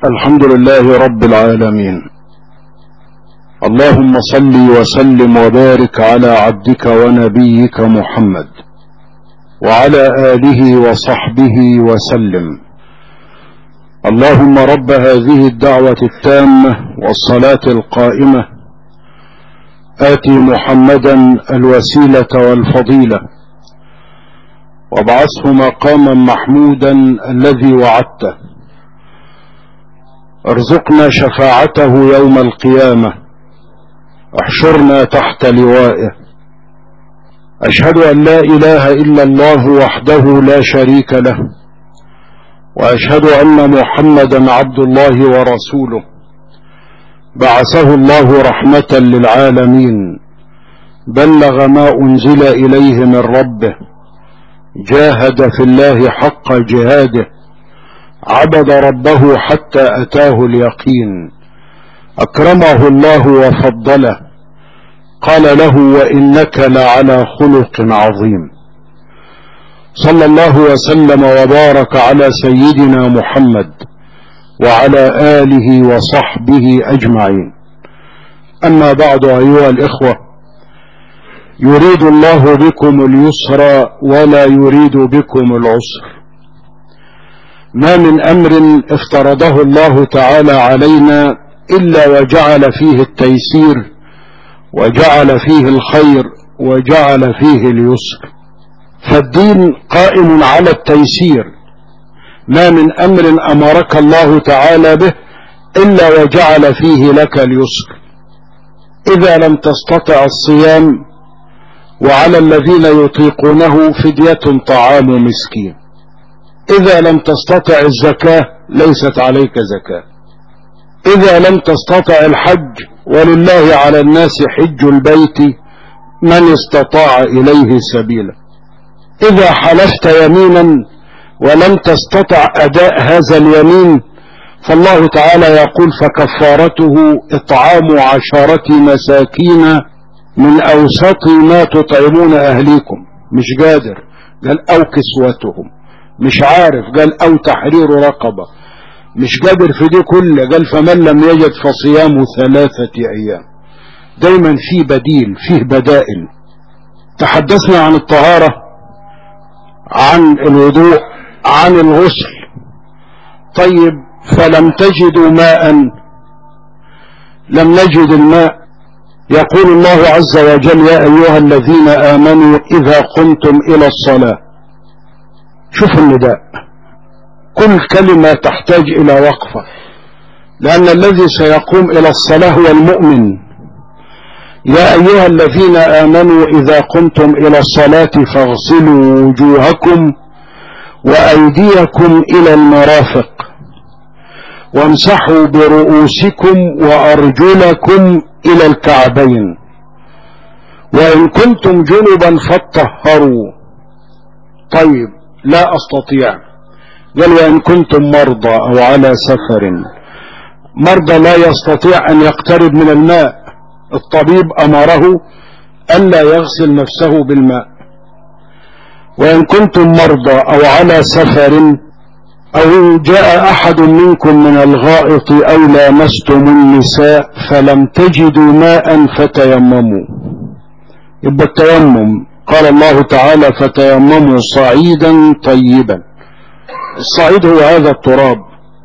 الحمد لله رب العالمين اللهم صل وسلم وبارك على عبدك ونبيك محمد وعلى آله وصحبه وسلم اللهم رب هذه الدعوة التامة والصلاة القائمة آتي محمدا الوسيلة والفضيلة وابعثه مقاما محمودا الذي وعدته ارزقنا شفاعته يوم القيامة احشرنا تحت لوائه اشهد ان لا اله الا الله وحده لا شريك له واشهد ان محمدا عبد الله ورسوله بعثه الله رحمة للعالمين بلغ ما انزل اليه من ربه جاهد في الله حق جهاده عبد ربه حتى اتاه اليقين اكرمه الله وفضله قال له وانك لعلى خلق عظيم صلى الله وسلم وبارك على سيدنا محمد وعلى اله وصحبه اجمعين اما بعد ايها الاخوه يريد الله بكم اليسر ولا يريد بكم العسر ما من امر افترضه الله تعالى علينا الا وجعل فيه التيسير وجعل فيه الخير وجعل فيه اليسر فالدين قائم على التيسير ما من امر امرك الله تعالى به الا وجعل فيه لك اليسر اذا لم تستطع الصيام وعلى الذين يطيقونه فدية طعام مسكين اذا لم تستطع الزكاة ليست عليك زكاة اذا لم تستطع الحج ولله على الناس حج البيت من استطاع اليه سبيلا اذا حلفت يمينا ولم تستطع اداء هذا اليمين فالله تعالى يقول فكفارته اطعام عشرة مساكين من اوسط ما تطعمون اهليكم مش قادر قال او كسوتهم مش عارف قال او تحرير رقبة مش قادر في دي كله قال فمن لم يجد فصيام ثلاثة ايام دايما في بديل فيه بدائل تحدثنا عن الطهارة عن الوضوء عن الغسل طيب فلم تجدوا ماء لم نجد الماء يقول الله عز وجل يا ايها الذين امنوا اذا قمتم الى الصلاة شوف النداء كل كلمة تحتاج الى وقفة لان الذي سيقوم الى الصلاة هو المؤمن يا ايها الذين امنوا اذا قمتم الى الصلاة فاغسلوا وجوهكم وايديكم الى المرافق وامسحوا برؤوسكم وارجلكم الى الكعبين وان كنتم جنبا فاطهروا طيب لا استطيع قال وان كنتم مرضى او على سفر مرضى لا يستطيع ان يقترب من الماء الطبيب امره الا يغسل نفسه بالماء وان كنتم مرضى او على سفر او جاء احد منكم من الغائط او لامستم النساء فلم تجدوا ماء فتيمموا يبقى التيمم قال الله تعالى فتيمموا صعيدا طيبا الصعيد هو هذا التراب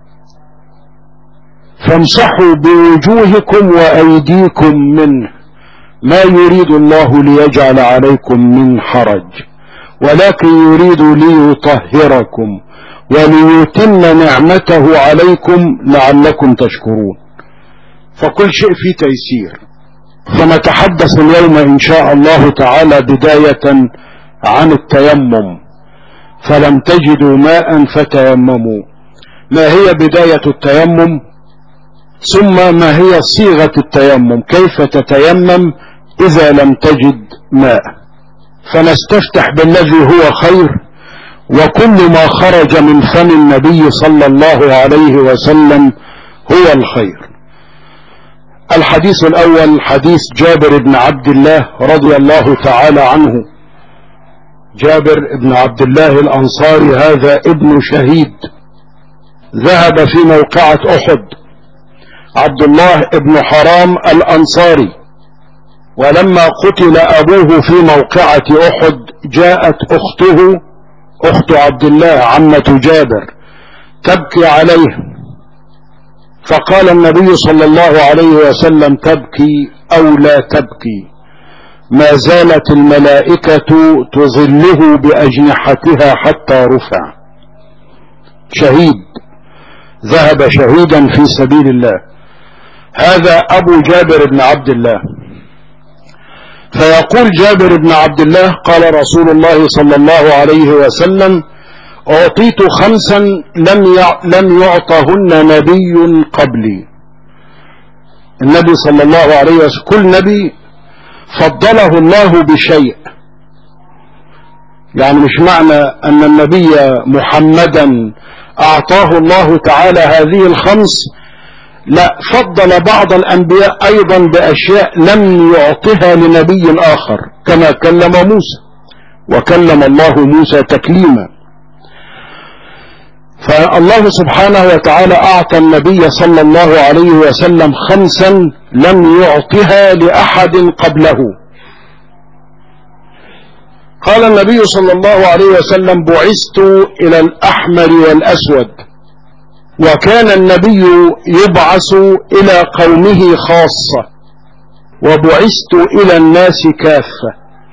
فامسحوا بوجوهكم وايديكم منه ما يريد الله ليجعل عليكم من حرج ولكن يريد ليطهركم وليتم نعمته عليكم لعلكم تشكرون فكل شيء فيه تيسير فنتحدث اليوم ان شاء الله تعالى بداية عن التيمم فلم تجدوا ماء فتيمموا ما هي بداية التيمم ثم ما هي صيغة التيمم كيف تتيمم اذا لم تجد ماء فنستفتح بالذي هو خير وكل ما خرج من فم النبي صلى الله عليه وسلم هو الخير الحديث الاول حديث جابر بن عبد الله رضي الله تعالى عنه جابر بن عبد الله الانصاري هذا ابن شهيد ذهب في موقعة احد عبد الله بن حرام الانصاري ولما قتل ابوه في موقعة احد جاءت اخته اخت عبد الله عمة جابر تبكي عليه فقال النبي صلى الله عليه وسلم تبكي او لا تبكي ما زالت الملائكة تظله بأجنحتها حتى رفع شهيد ذهب شهيدا في سبيل الله هذا أبو جابر بن عبد الله فيقول جابر بن عبد الله قال رسول الله صلى الله عليه وسلم أعطيت خمسا لم لم يعطهن نبي قبلي النبي صلى الله عليه وسلم كل نبي فضله الله بشيء يعني مش معنى أن النبي محمدا أعطاه الله تعالى هذه الخمس لا فضل بعض الأنبياء أيضا بأشياء لم يعطها لنبي آخر كما كلم موسى وكلم الله موسى تكليما فالله سبحانه وتعالى أعطى النبي صلى الله عليه وسلم خمسا لم يعطها لأحد قبله قال النبي صلى الله عليه وسلم بعثت إلى الأحمر والأسود وكان النبي يبعث إلى قومه خاصة وبعثت إلى الناس كافة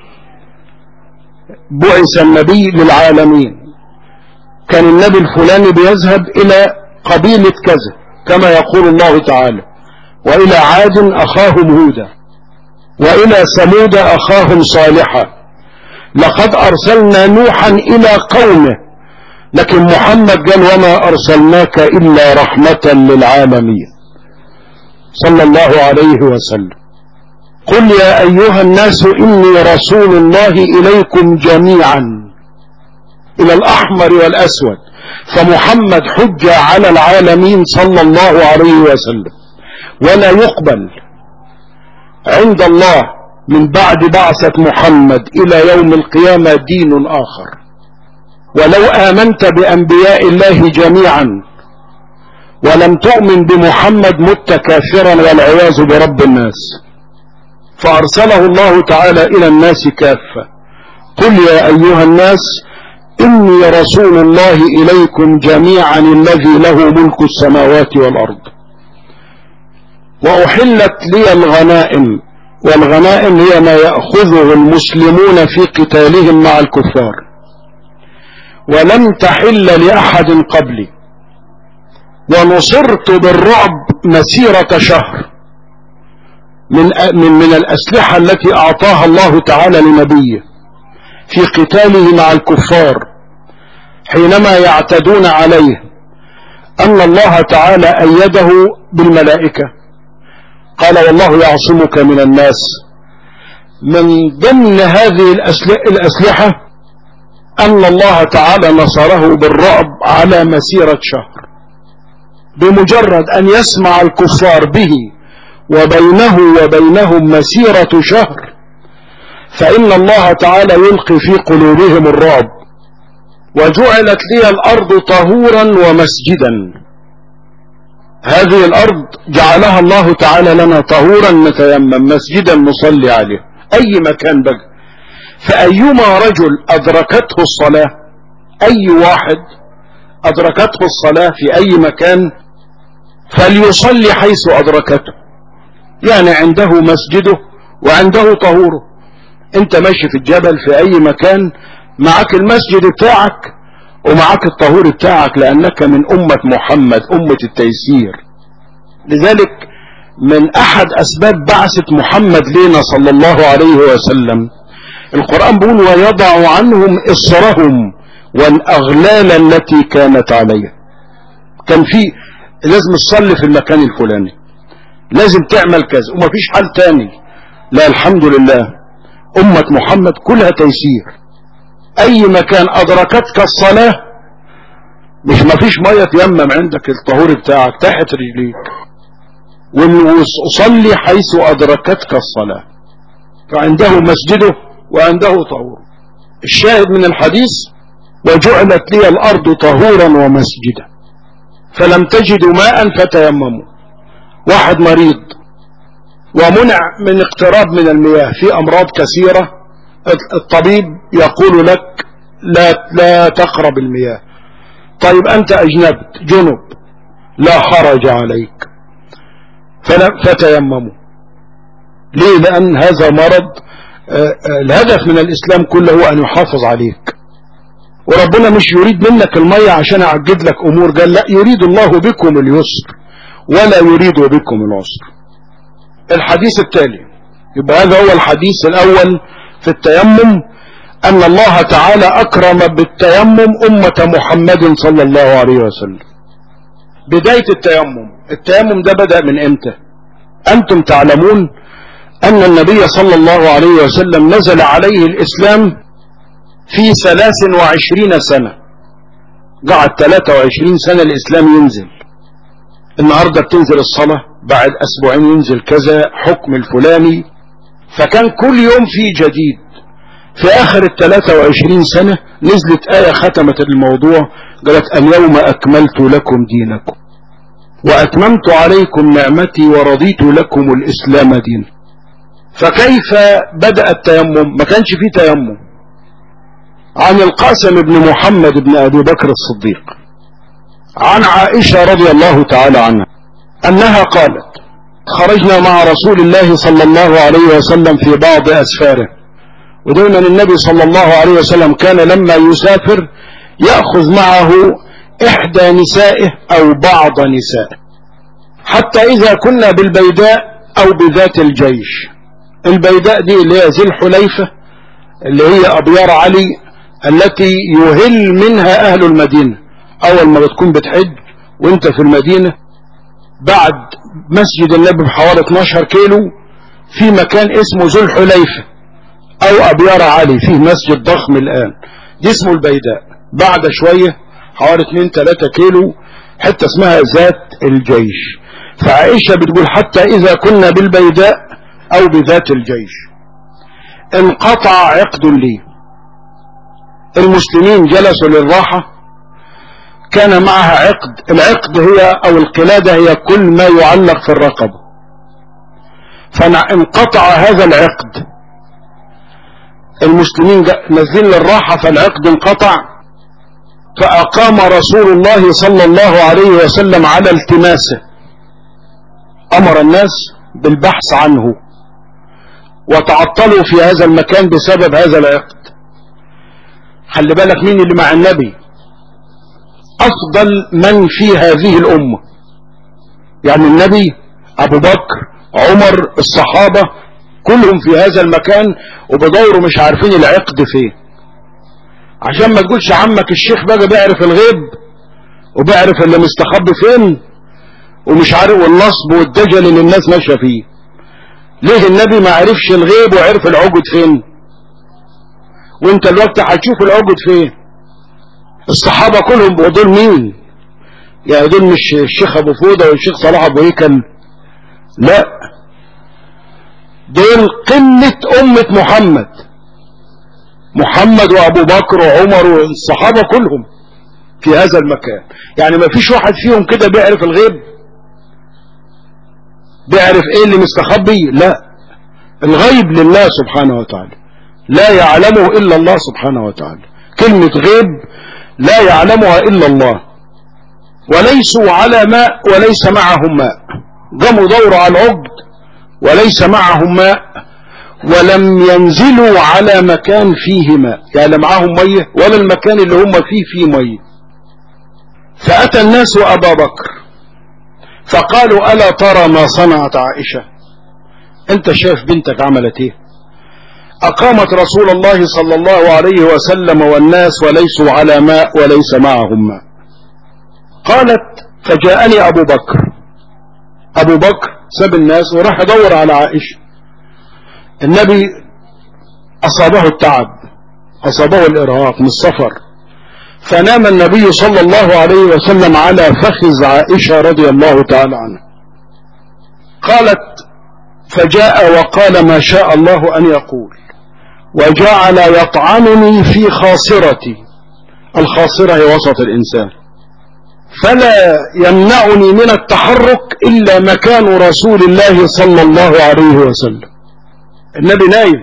بعث النبي للعالمين كان النبي الفلاني بيذهب إلى قبيلة كذا كما يقول الله تعالى وإلى عاد أخاهم هودا وإلى ثمود أخاهم صالحا لقد أرسلنا نوحا إلى قومه لكن محمد قال وما أرسلناك إلا رحمة للعالمين صلى الله عليه وسلم قل يا أيها الناس إني رسول الله إليكم جميعا إلى الأحمر والأسود فمحمد حجة على العالمين صلى الله عليه وسلم ولا يقبل عند الله من بعد بعثة محمد إلى يوم القيامة دين آخر ولو آمنت بأنبياء الله جميعا ولم تؤمن بمحمد مت كافرا والعياذ برب الناس فأرسله الله تعالى إلى الناس كافة قل يا أيها الناس إني رسول الله إليكم جميعا الذي له ملك السماوات والأرض وأحلت لي الغنائم والغنائم هي ما يأخذه المسلمون في قتالهم مع الكفار ولم تحل لأحد قبلي ونصرت بالرعب مسيرة شهر من, من, من الأسلحة التي أعطاها الله تعالى لنبيه في قتاله مع الكفار حينما يعتدون عليه أن الله تعالى أيده بالملائكة قال والله يعصمك من الناس من ضمن هذه الأسلحة أن الله تعالى نصره بالرعب على مسيرة شهر بمجرد أن يسمع الكفار به وبينه وبينهم مسيرة شهر فإن الله تعالى يلقي في قلوبهم الرعب وجعلت لي الأرض طهورا ومسجدا هذه الأرض جعلها الله تعالى لنا طهورا نتيمم مسجدا نصلي عليه أي مكان بقى فأيما رجل أدركته الصلاة أي واحد أدركته الصلاة في أي مكان فليصلي حيث أدركته يعني عنده مسجده وعنده طهوره انت ماشي في الجبل في اي مكان معك المسجد بتاعك ومعك الطهور بتاعك لانك من امة محمد امة التيسير لذلك من احد اسباب بعثة محمد لنا صلى الله عليه وسلم القرآن بيقول ويضع عنهم اصرهم والاغلال التي كانت عليهم كان في لازم تصلي في المكان الفلاني لازم تعمل كذا ومفيش حل تاني لا الحمد لله أمة محمد كلها تيسير أي مكان أدركتك الصلاة مش مفيش مية تيمم عندك الطهور بتاعك تحت رجليك وصلي حيث أدركتك الصلاة فعنده مسجده وعنده طهور الشاهد من الحديث وجعلت لي الأرض طهورا ومسجدا فلم تجدوا ماء فتيمموا واحد مريض ومنع من اقتراب من المياه في امراض كثيرة الطبيب يقول لك لا, لا تقرب المياه طيب انت اجنبت جنب لا حرج عليك فتيمموا ليه لان هذا مرض الهدف من الاسلام كله هو ان يحافظ عليك وربنا مش يريد منك المية عشان اعجد لك امور قال لا يريد الله بكم اليسر ولا يريد بكم العسر الحديث التالي يبقى هذا هو الحديث الاول في التيمم ان الله تعالى اكرم بالتيمم امة محمد صلى الله عليه وسلم بداية التيمم التيمم ده بدأ من امتى انتم تعلمون ان النبي صلى الله عليه وسلم نزل عليه الاسلام في ثلاث وعشرين سنة قعد ثلاثة وعشرين سنة الإسلام ينزل النهاردة بتنزل الصلاة بعد أسبوعين ينزل كذا حكم الفلاني فكان كل يوم في جديد في آخر الثلاثة وعشرين سنة نزلت آية ختمت الموضوع قالت اليوم أكملت لكم دينكم وأتممت عليكم نعمتي ورضيت لكم الإسلام دين فكيف بدأ التيمم ما كانش فيه تيمم عن القاسم بن محمد بن أبي بكر الصديق عن عائشة رضي الله تعالى عنها أنها قالت خرجنا مع رسول الله صلى الله عليه وسلم في بعض أسفاره ودون النبي صلى الله عليه وسلم كان لما يسافر يأخذ معه إحدى نسائه أو بعض نسائه حتى إذا كنا بالبيداء أو بذات الجيش البيداء دي اللي هي ذي الحليفة اللي هي أبيار علي التي يهل منها أهل المدينة أول ما بتكون بتحج وانت في المدينة بعد مسجد النبي بحوالي 12 كيلو في مكان اسمه ذو الحليفة أو أبيار علي فيه مسجد ضخم الآن دي اسمه البيداء بعد شوية حوالي 2-3 كيلو حتة اسمها ذات الجيش فعائشة بتقول حتى إذا كنا بالبيداء أو بذات الجيش انقطع عقد لي المسلمين جلسوا للراحة كان معها عقد العقد هي او القلادة هي كل ما يعلق في الرقبة فانقطع هذا العقد المسلمين نزل للراحة فالعقد انقطع فأقام رسول الله صلى الله عليه وسلم على التماسه أمر الناس بالبحث عنه وتعطلوا في هذا المكان بسبب هذا العقد خلي بالك مين اللي مع النبي افضل من في هذه الامة يعني النبي ابو بكر عمر الصحابة كلهم في هذا المكان وبدوروا مش عارفين العقد فين عشان ما تقولش عمك الشيخ بقى بيعرف الغيب وبيعرف اللي مستخبي فين ومش عارف والنصب والدجل اللي الناس ماشيه فيه ليه النبي ما عرفش الغيب وعرف العقد فين وانت الوقت هتشوف العقد فين الصحابة كلهم دول مين يعني دول مش الشيخ ابو فودة والشيخ صلاح ابو هيكل لا دول قمة امة محمد محمد وابو بكر وعمر والصحابة كلهم في هذا المكان يعني ما فيش واحد فيهم كده بيعرف الغيب بيعرف ايه اللي مستخبي لا الغيب لله سبحانه وتعالى لا يعلمه إلا الله سبحانه وتعالى كلمة غيب لا يعلمها إلا الله وليسوا على ماء وليس معهم ماء قاموا دوروا على العقد وليس معهم ماء ولم ينزلوا على مكان فيه ماء يعني معهم مية ولا المكان اللي هم فيه فيه مية فأتى الناس أبا بكر فقالوا ألا ترى ما صنعت عائشة انت شايف بنتك عملت ايه أقامت رسول الله صلى الله عليه وسلم والناس وليسوا على ماء وليس معهم ماء قالت فجاءني أبو بكر أبو بكر ساب الناس وراح يدور على عائشة النبي أصابه التعب أصابه الإرهاق من السفر فنام النبي صلى الله عليه وسلم على فخذ عائشة رضي الله تعالى عنها قالت فجاء وقال ما شاء الله أن يقول وجعل يطعنني في خاصرتي الخاصرة هي وسط الإنسان فلا يمنعني من التحرك إلا مكان رسول الله صلى الله عليه وسلم النبي نايم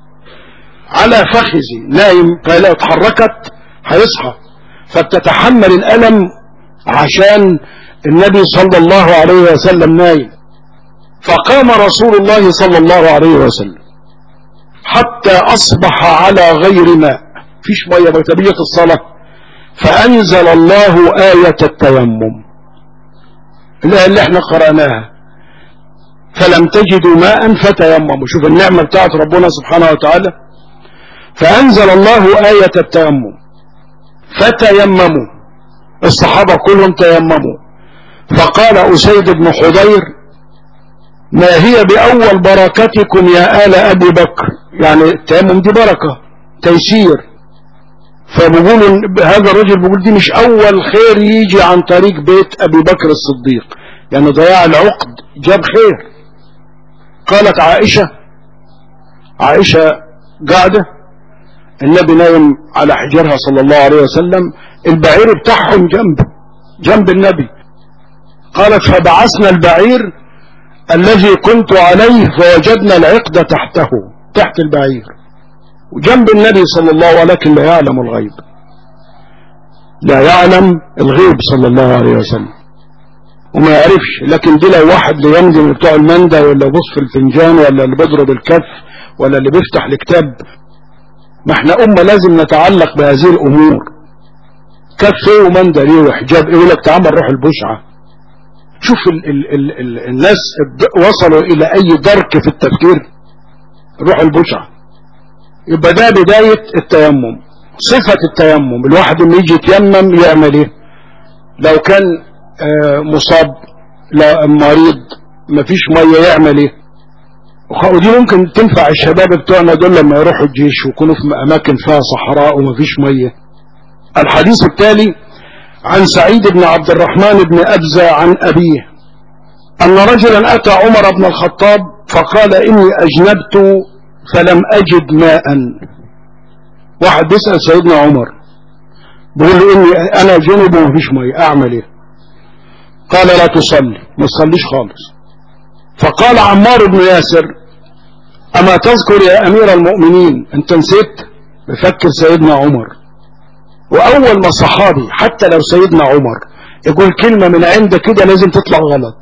على فخذي نايم فلو اتحركت هيصحى فبتتحمل الألم عشان النبي صلى الله عليه وسلم نايم فقام رسول الله صلى الله عليه وسلم حتى أصبح على غير ماء فيش مية بتبية الصلاة فأنزل الله آية التيمم الآية اللي احنا قرأناها فلم تجدوا ماء فتيمموا شوف النعمة بتاعت ربنا سبحانه وتعالى فأنزل الله آية التيمم فتيمموا الصحابة كلهم تيمموا فقال أسيد بن حضير ما هي بأول بركتكم يا آل أبي بكر يعني التيمم دي بركة تيسير فبقول هذا الرجل بيقول دي مش أول خير يجي عن طريق بيت أبي بكر الصديق يعني ضياع العقد جاب خير قالت عائشة عائشة قاعدة النبي نايم على حجرها صلى الله عليه وسلم البعير بتاعهم جنب جنب النبي قالت فبعثنا البعير الذي كنت عليه فوجدنا العقد تحته تحت البعير وجنب النبي صلى الله عليه ولكن لا يعلم الغيب لا يعلم الغيب صلى الله عليه وسلم وما يعرفش لكن دي لو واحد ليمضي من بتوع المندى ولا يبص في الفنجان ولا اللي بيضرب الكف ولا اللي بيفتح الكتاب ما احنا أمة لازم نتعلق بهذه الأمور كف ايه ومندى ليه وحجاب ايه يقول لك تعال روح البشعة شوف ال ال ال ال الناس وصلوا إلى أي درك في التفكير روح البشعة يبقى ده بداية التيمم صفة التيمم الواحد لما يجي يتيمم يعمل ايه لو كان آه مصاب لا مريض مفيش مية يعمل ايه ودي ممكن تنفع الشباب بتوعنا دول لما يروحوا الجيش ويكونوا في أماكن فيها صحراء ومفيش مية الحديث التالي عن سعيد بن عبد الرحمن بن أبزة عن أبيه أن رجلا أتى عمر بن الخطاب فقال إني أجنبت فلم أجد ماء واحد بيسأل سيدنا عمر بيقول له إني أنا جنب ومفيش مية أعمل إيه قال لا تصلي ما تصليش خالص فقال عمار بن ياسر أما تذكر يا أمير المؤمنين أنت نسيت بفكر سيدنا عمر وأول ما صحابي حتى لو سيدنا عمر يقول كلمة من عنده كده لازم تطلع غلط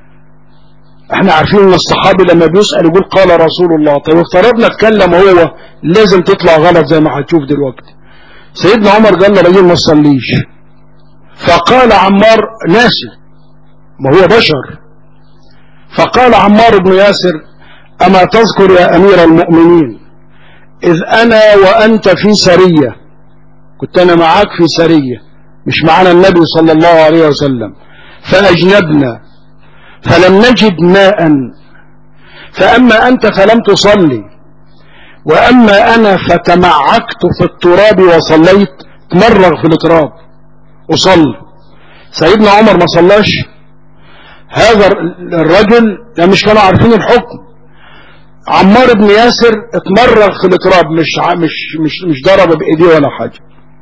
احنا عارفين ان الصحابي لما بيسأل يقول قال رسول الله طيب افترضنا اتكلم هو لازم تطلع غلط زي ما هتشوف دلوقتي سيدنا عمر قال له راجل ما تصليش فقال عمار ناسي ما هو بشر فقال عمار بن ياسر أما تذكر يا أمير المؤمنين إذ أنا وأنت في سرية كنت أنا معاك في سرية مش معنا النبي صلى الله عليه وسلم فأجنبنا فلم نجد ماء فأما أنت فلم تصلي وأما أنا فتمعكت في التراب وصليت تمرغ في التراب وصلي سيدنا عمر ما صلاش هذا الرجل لا مش كانوا عارفين الحكم عمار بن ياسر اتمرغ في التراب مش مش مش مش ضرب بايديه ولا حاجه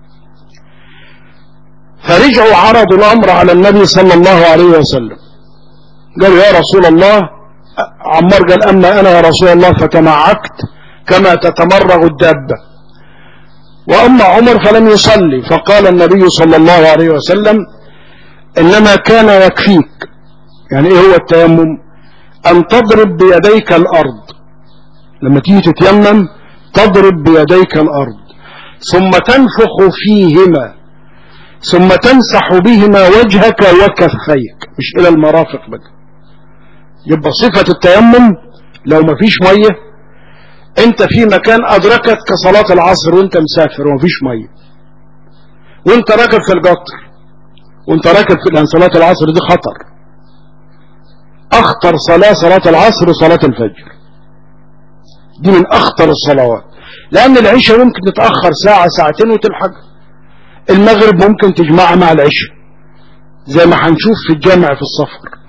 فرجعوا عرضوا الامر على النبي صلى الله عليه وسلم قالوا يا رسول الله عمار قال اما انا يا رسول الله فتمعكت كما تتمرغ الدابه واما عمر فلم يصلي فقال النبي صلى الله عليه وسلم انما كان يكفيك يعني ايه هو التيمم ان تضرب بيديك الارض لما تيجي تتيمم تضرب بيديك الارض ثم تنفخ فيهما ثم تمسح بهما وجهك وكفيك مش الى المرافق بقى يبقى صفة التيمم لو ما فيش مية انت في مكان ادركت كصلاة العصر وانت مسافر وما فيش مية وانت راكب في القطر وانت راكب في لان صلاة العصر دي خطر اخطر صلاة صلاة العصر وصلاة الفجر دي من اخطر الصلوات لان العشاء ممكن تتأخر ساعة ساعتين وتلحق المغرب ممكن تجمعها مع العشاء زي ما هنشوف في الجامع في السفر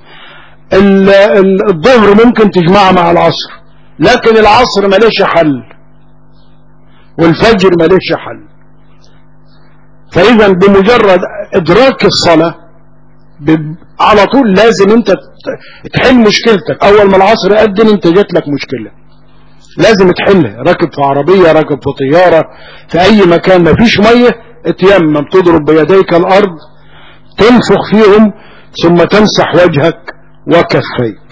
الظهر ممكن تجمعها مع العصر لكن العصر مليش حل والفجر مليش حل فاذا بمجرد ادراك الصلاة ب- على طول لازم انت ت- تحل مشكلتك اول ما العصر يأذن انت جات لك مشكلة لازم تحلها راكب في عربية راكب في طيارة في اي مكان ما فيش مية اتيمم تضرب بيديك الارض تنفخ فيهم ثم تمسح وجهك وكفيك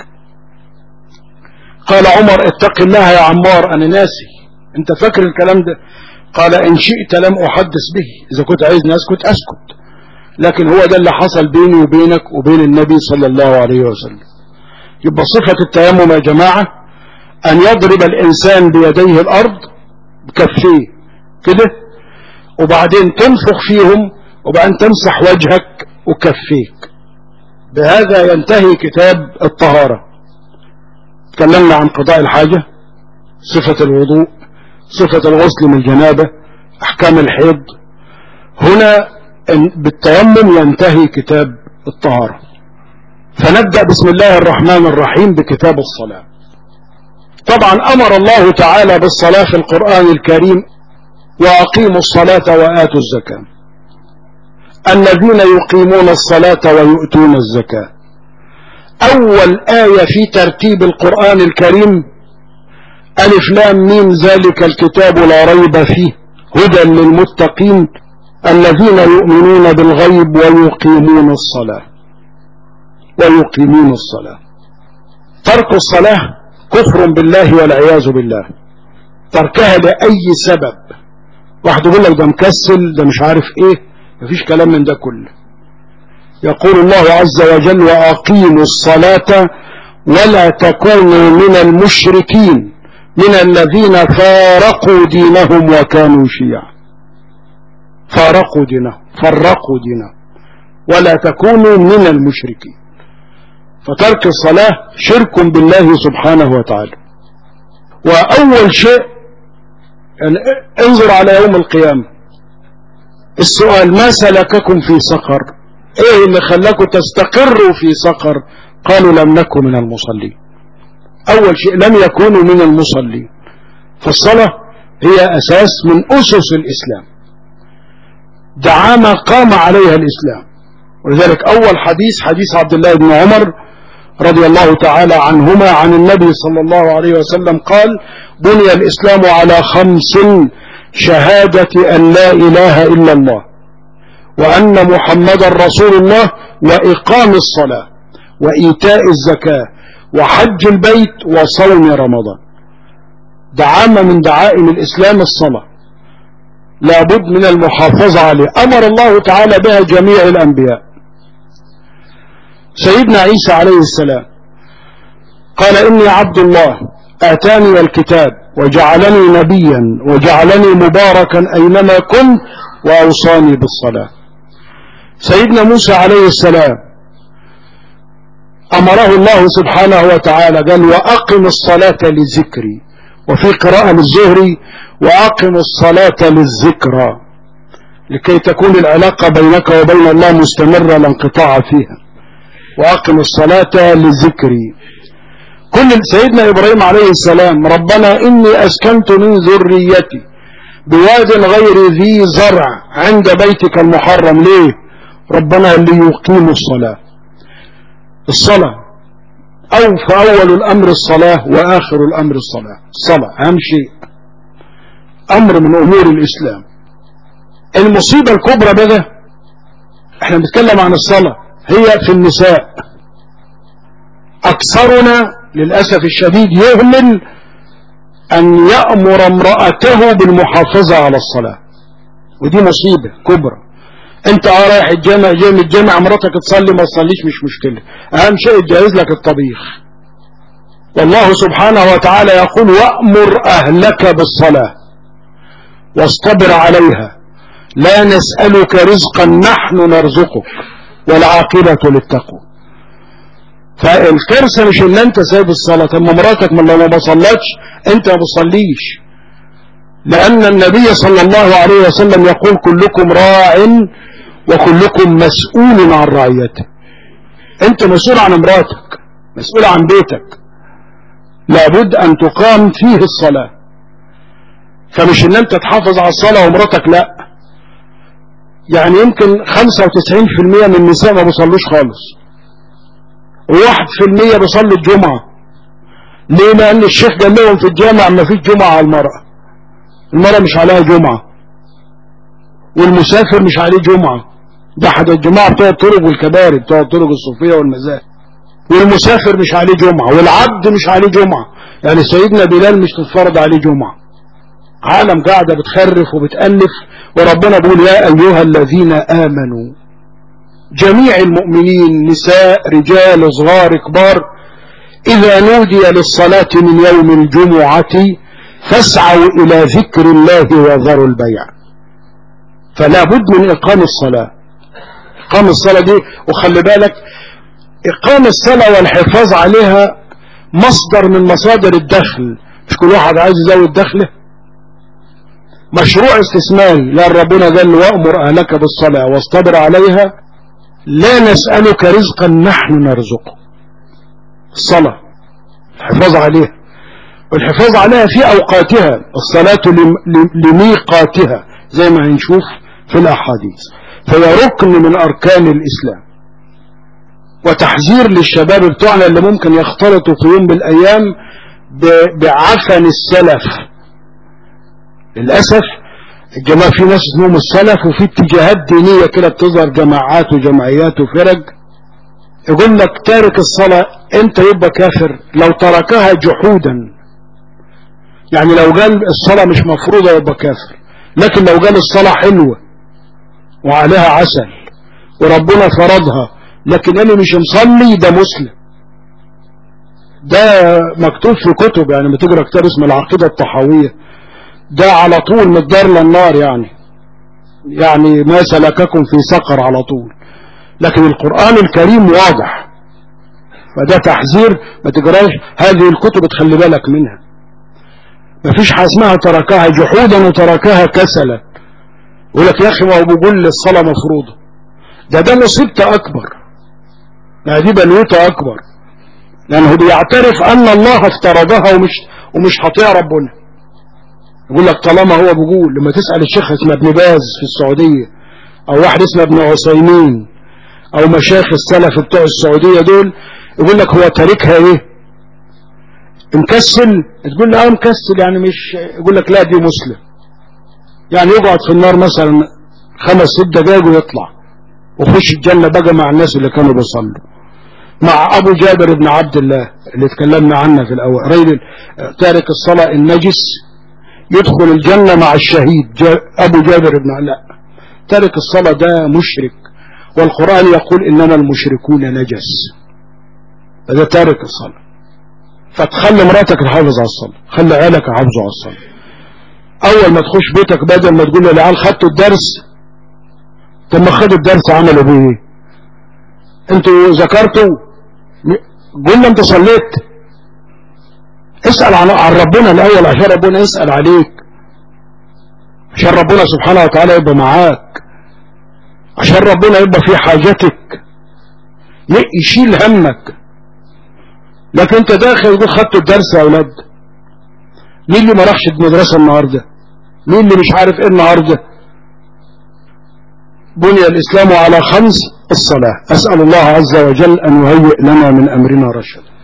قال عمر اتق الله يا عمار انا ناسي انت فاكر الكلام ده قال ان شئت لم احدث به اذا كنت عايزني اسكت اسكت لكن هو ده اللي حصل بيني وبينك وبين النبي صلى الله عليه وسلم يبقى صفة التيمم يا جماعة ان يضرب الانسان بيديه الارض بكفيه كده وبعدين تنفخ فيهم وبعدين تمسح وجهك وكفيك بهذا ينتهي كتاب الطهارة تكلمنا عن قضاء الحاجة صفة الوضوء صفة الغسل من الجنابة احكام الحيض هنا بالتيمم ينتهي كتاب الطهارة فنبدأ بسم الله الرحمن الرحيم بكتاب الصلاة طبعا امر الله تعالى بالصلاة في القرآن الكريم واقيموا الصلاة وآتوا الزكاة الذين يقيمون الصلاة ويؤتون الزكاة اول آية في ترتيب القرآن الكريم ألف لام ميم ذلك الكتاب لا ريب فيه هدى للمتقين الذين يؤمنون بالغيب ويقيمون الصلاة ويقيمون الصلاة ترك الصلاة كفر بالله والعياذ بالله تركها لأي سبب واحد يقول لك ده مكسل ده مش عارف ايه مفيش كلام من ده كله يقول الله عز وجل وأقيموا الصلاة ولا تكونوا من المشركين من الذين فارقوا دينهم وكانوا شيعا فارقوا دينهم فرقوا دينهم ولا تكونوا من المشركين فترك الصلاة شرك بالله سبحانه وتعالى وأول شيء يعني انظر على يوم القيامة السؤال ما سلككم في سقر ايه اللي خلاكم تستقروا في سقر قالوا لم نكن من المصلين اول شيء لم يكونوا من المصلين فالصلاة هي اساس من اسس الاسلام دعامة قام عليها الاسلام ولذلك اول حديث حديث عبد الله بن عمر رضي الله تعالى عنهما عن النبي صلى الله عليه وسلم قال بني الاسلام على خمس شهادة ان لا اله الا الله وأن محمد رسول الله وإقام الصلاة وإيتاء الزكاة وحج البيت وصوم رمضان دعامة من دعائم الإسلام الصلاة لابد من المحافظة عليه أمر الله تعالى بها جميع الأنبياء سيدنا عيسى عليه السلام قال إني عبد الله آتاني الكتاب وجعلني نبيا وجعلني مباركا أينما كنت وأوصاني بالصلاة سيدنا موسى عليه السلام أمره الله سبحانه وتعالى قال وأقم الصلاة لذكري وفي قراءة للزهري وأقم الصلاة للذكرى لكي تكون العلاقة بينك وبين الله مستمرة لا انقطاع فيها وأقم الصلاة لذكري كل سيدنا إبراهيم عليه السلام ربنا إني أسكنت من ذريتي بواد غير ذي زرع عند بيتك المحرم ليه ربنا ليقيموا الصلاة الصلاة أو فأول الأمر الصلاة وآخر الأمر الصلاة الصلاة أهم شيء أمر من أمور الإسلام المصيبة الكبرى بقى احنا بنتكلم عن الصلاة هي في النساء أكثرنا للأسف الشديد يهمل أن يأمر امرأته بالمحافظة على الصلاة ودي مصيبة كبرى انت اه رايح الجامع جاي من الجامع مراتك تصلي ما تصليش مش مشكلة اهم شيء تجهز لك الطبيخ والله سبحانه وتعالى يقول وأمر أهلك بالصلاة واصطبر عليها لا نسألك رزقا نحن نرزقك والعاقبة للتقوى فالكارثة مش ان انت سايب الصلاة طب مراتك من لو ما بصلتش انت ما بصليش لأن النبي صلى الله عليه وسلم يقول كلكم راع وكلكم مسؤول عن رعيته انت مسؤول عن امراتك مسؤول عن بيتك لابد ان تقام فيه الصلاة فمش ان انت تحافظ على الصلاة ومراتك لا يعني يمكن 95% من النساء ما بيصلوش خالص وواحد في المية بيصلي الجمعة ليه لأن الشيخ قال لهم في الجامع ما فيش جمعة على المرأة المرأة مش عليها جمعة والمسافر مش عليه جمعة ده حد الجماعة بتوع الطرق والكباري بتوع الطرق الصوفية والمزاج والمسافر مش عليه جمعة والعبد مش عليه جمعة يعني سيدنا بلال مش تتفرض عليه جمعة عالم قاعدة بتخرف وبتألف وربنا بيقول يا أيها الذين آمنوا جميع المؤمنين نساء رجال صغار كبار إذا نودي للصلاة من يوم الجمعة فاسعوا إلى ذكر الله وذروا البيع فلا بد من إقام الصلاة إقام الصلاة دي وخلي بالك إقام الصلاة والحفاظ عليها مصدر من مصادر الدخل مش كل واحد عايز يزود دخله مشروع استثماري لأن ربنا قال وأمر أهلك بالصلاة واصطبر عليها لا نسألك رزقا نحن نرزقه الصلاة الحفاظ عليها والحفاظ عليها في أوقاتها الصلاة لميقاتها زي ما هنشوف في الأحاديث فهي ركن من أركان الإسلام وتحذير للشباب بتوعنا اللي ممكن يختلطوا في يوم من الأيام بعفن السلف للأسف الجماعة في ناس اسمهم السلف وفي اتجاهات دينية كده بتظهر جماعات وجمعيات وفرق يقول لك تارك الصلاة انت يبقى كافر لو تركها جحودا يعني لو قال الصلاة مش مفروضة يبقى كافر لكن لو قال الصلاة حلوة وعليها عسل وربنا فرضها لكن انا مش مصلي ده مسلم ده مكتوب في كتب يعني ما تقرا كتاب اسمه العقيدة الطحاوية ده على طول من الدار للنار يعني يعني ما سلككم في سقر على طول لكن القرآن الكريم واضح فده تحذير ما تقراش هذه الكتب تخلي بالك منها ما فيش حاجه اسمها تركها جحودا وتركها كسلا يقول لك يا اخي ما هو بيقول الصلاه مفروضه ده ده مصيبته اكبر ما دي بلوته اكبر لانه بيعترف ان الله افترضها ومش ومش هطيع ربنا يقول لك طالما هو بيقول لما تسال الشيخ اسمه ابن باز في السعوديه او واحد اسمه ابن عثيمين او مشايخ السلف بتوع السعوديه دول يقول لك هو تاركها ايه مكسل تقول له اه مكسل يعني مش يقول لك لا دي مسلم يعني يقعد في النار مثلا خمس ست دقايق ويطلع وخش الجنة بقى مع الناس اللي كانوا بيصلوا مع ابو جابر بن عبد الله اللي اتكلمنا عنه في الاول رجل تارك الصلاة النجس يدخل الجنة مع الشهيد جا ابو جابر بن لا تارك الصلاة ده مشرك والقرآن يقول انما المشركون نجس هذا تارك الصلاة فتخلي مراتك تحافظ على الصلاة خلي عيالك يحافظوا على الصلاة اول ما تخش بيتك بدل ما تقول للعيال خدتوا الدرس طب ما خدوا الدرس عملوا بيه ايه انتوا ذكرتوا قلنا انت صليت اسأل عن, عن ربنا الاول عشان ربنا يسأل عليك عشان ربنا سبحانه وتعالى يبقى معاك عشان ربنا يبقى في حاجتك يشيل همك لكن انت داخل يقول خدتوا الدرس يا اولاد مين اللي ما راحش المدرسه النهارده مين اللي مش عارف ايه النهارده بني الاسلام على خمس الصلاه اسال الله عز وجل ان يهيئ لنا من امرنا رشدا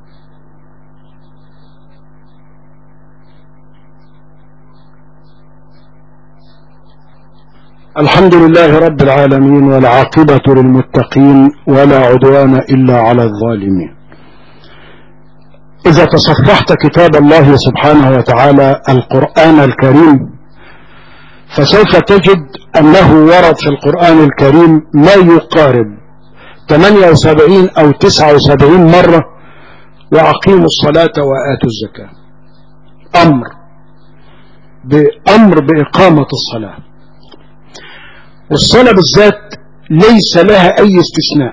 الحمد لله رب العالمين والعاقبة للمتقين ولا عدوان إلا على الظالمين إذا تصفحت كتاب الله سبحانه وتعالى القرآن الكريم فسوف تجد أنه ورد في القرآن الكريم ما يقارب 78 أو 79 مرة وأقيموا الصلاة وآتوا الزكاة أمر بأمر بإقامة الصلاة والصلاة بالذات ليس لها أي استثناء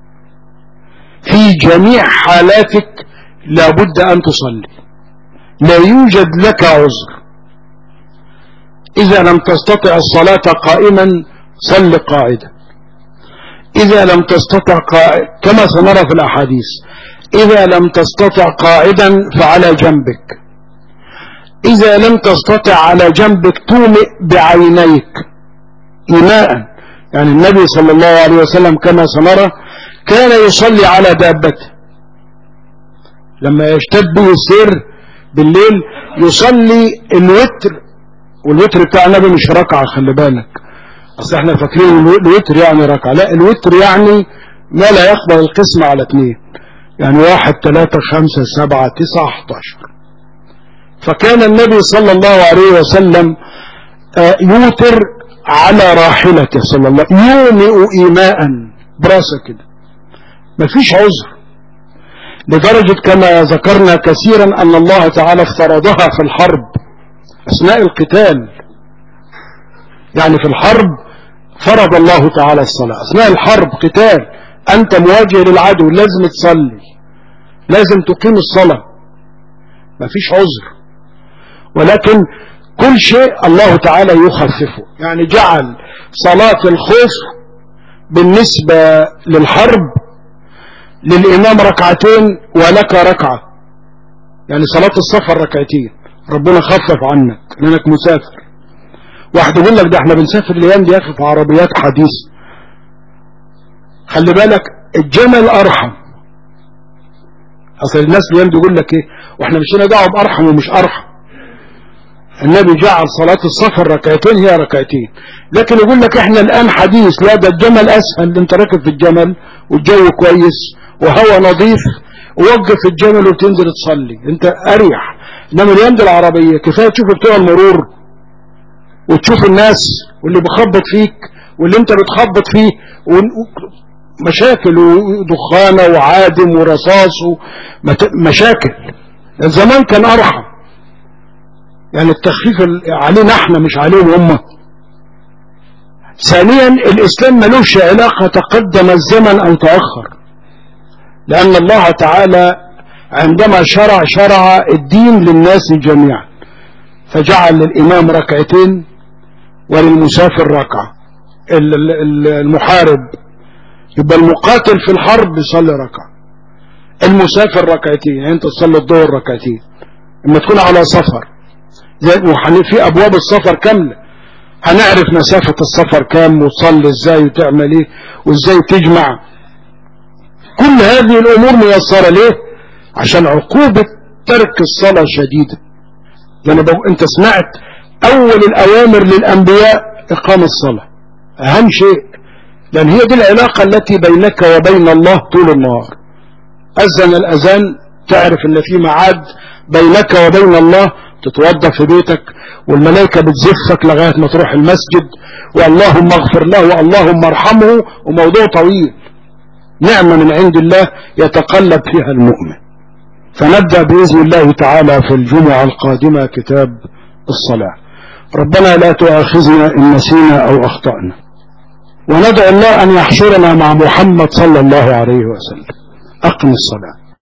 في جميع حالاتك لابد أن تصلي لا يوجد لك عذر إذا لم تستطع الصلاة قائما صل قاعدا إذا لم تستطع قائد كما سنرى في الأحاديث إذا لم تستطع قاعدا فعلى جنبك إذا لم تستطع على جنبك تومئ بعينيك إيماء يعني النبي صلى الله عليه وسلم كما سنرى كان يصلي على دابته لما يشتد به السير بالليل يصلي الوتر والوتر بتاع النبي مش ركعة خلي بالك اصل احنا فاكرين الوتر يعني ركعة لا الوتر يعني ما لا يقبل القسم على اثنين يعني واحد ثلاثة خمسة سبعة تسعة احداشر فكان النبي صلى الله عليه وسلم يوتر على راحلته صلى الله يومئ إيماء براسه كده مفيش عذر لدرجة كما ذكرنا كثيرا أن الله تعالى افترضها في الحرب أثناء القتال يعني في الحرب فرض الله تعالى الصلاة أثناء الحرب قتال أنت مواجه للعدو لازم تصلي لازم تقيم الصلاة مفيش عذر ولكن كل شيء الله تعالى يخففه يعني جعل صلاة الخوف بالنسبة للحرب للإمام ركعتين ولك ركعة يعني صلاة السفر ركعتين ربنا خفف عنك لأنك مسافر واحد يقول لك ده احنا بنسافر الايام دي يا اخي في عربيات حديثة خلي بالك الجمل ارحم اصل الناس الايام دي يقول لك ايه واحنا مش لنا دعوه بارحم ومش ارحم النبي جعل صلاة السفر ركعتين هي ركعتين لكن يقول لك احنا الان حديث لا ده الجمل اسهل انت راكب في الجمل والجو كويس وهواء نظيف ووقف الجمل وتنزل تصلي انت اريح انما الايام دي العربية كفاية تشوف بتوع المرور وتشوف الناس واللي بخبط فيك واللي انت بتخبط فيه مشاكل ودخانة وعادم ورصاص مشاكل زمان كان ارحم يعني التخفيف علينا احنا مش عليهم هم ثانيا الاسلام ملوش علاقة تقدم الزمن او تأخر لان الله تعالى عندما شرع شرع الدين للناس جميعا فجعل للامام ركعتين وللمسافر ركعة المحارب يبقى المقاتل في الحرب يصلي ركعة المسافر ركعتين يعني انت تصلي الظهر ركعتين اما تكون على سفر زي في ابواب السفر كاملة هنعرف مسافة السفر كام وتصلي ازاي وتعمل ايه وازاي تجمع كل هذه الامور ميسرة ليه عشان عقوبة ترك الصلاة شديدة يعني انت سمعت اول الاوامر للانبياء اقام الصلاة اهم شيء لان هي دي العلاقة التي بينك وبين الله طول النهار اذن الاذان تعرف ان في معاد بينك وبين الله تتوضى في بيتك والملائكة بتزفك لغاية ما تروح المسجد واللهم اغفر له واللهم ارحمه وموضوع طويل نعمة من عند الله يتقلب فيها المؤمن فنبدأ بإذن الله تعالى في الجمعة القادمة كتاب الصلاة ربنا لا تؤاخذنا إن نسينا أو أخطأنا وندعو الله أن يحشرنا مع محمد صلى الله عليه وسلم أقم الصلاة